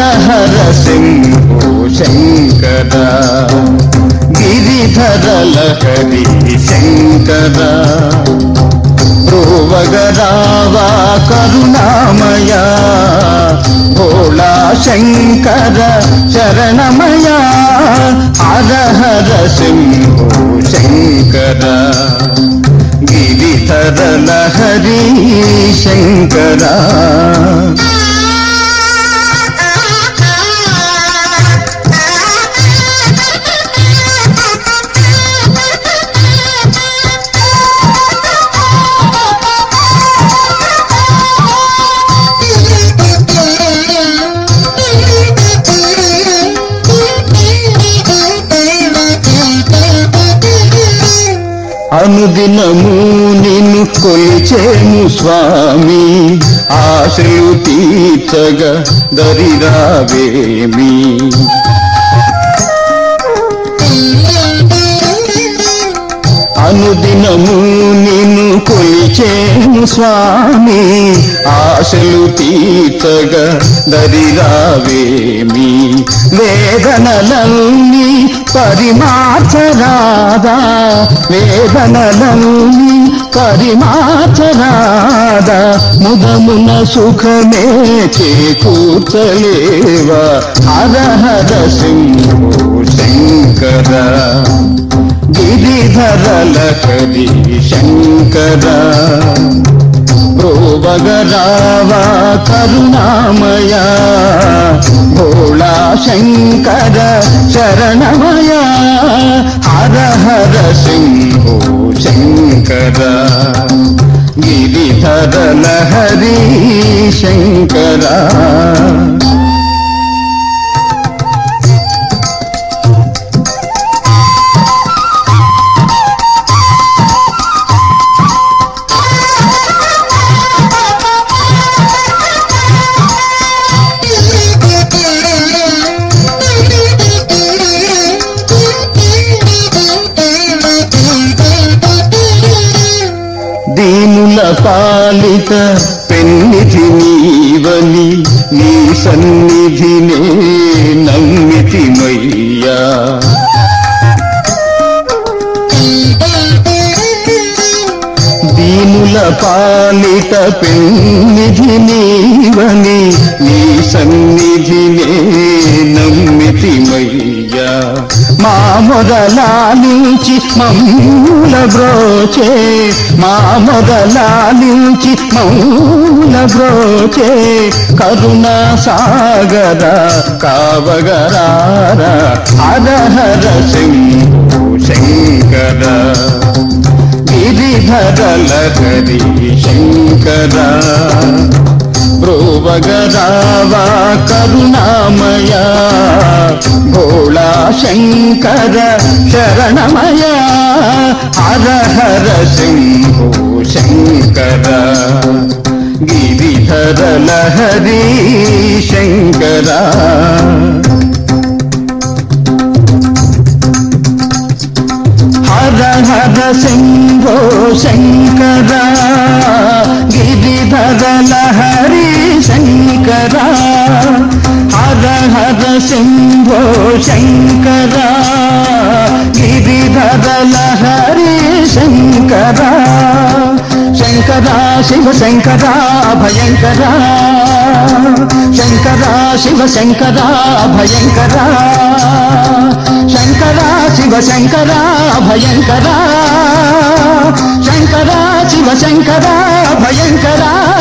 హర శంభో శంకర గిరిధర లహరి శంకర ధ్రువగరావా కరుణామయ భోళా శంకర శరణమయ హర హర శంభో శంకర గిరిధర లహరి శంకర అనుదినము నిన్ను కొలిచేము స్వామి ఆశలు తీర్చగా దరిరావేమి అనుదినము నిన్ను కొలిచేము స్వామి ఆశలు తీర్చగా దరిరావేమి వేదనలన్నీ పరిమార్చరాదా వేదనలన్నీ పరిమార్చరాదా ముదమున సుఖమే చేకూర్చలేవా హర హర శంభో శంకర గిరిధర లహరి శంకర భోవగరావా కరుణామయ భోళా శంకర శరణమయ హర హర శంభో శంకర గిరిధర లహరి శంకర దీనుల పాలిత పెన్నిధి నీవని నీ సన్నిధినే నమ్మితిమయ్యా దీనుల పాలిత పెన్నిధి నీవని నీ సన్నిధినే నమ్మితిమయ్యా మా మొదలాలించి మమ్ముల బ్రోచే మా మొదలాలించి మౌల బ్రోచే కరుణ సాగర కావగరార హర శంభో శంకర గిరిధర లహరి శంకర భ్రువగరావా కరుణామయ భోళా శంకర శరణమయ హర హర శంభో శంకర గిరిధర లహరి శంకర హర హర శంభో శంకర గిరిధర లహరి శంకర హర హర శంభో శంకర గిరిధర లహరి శంకర శంకర శివ శంకర భయంకర శంకర శివ శంకర భయంకర శంకర శివ శంకర భయంకర శంకర శివ శంకర భయంకర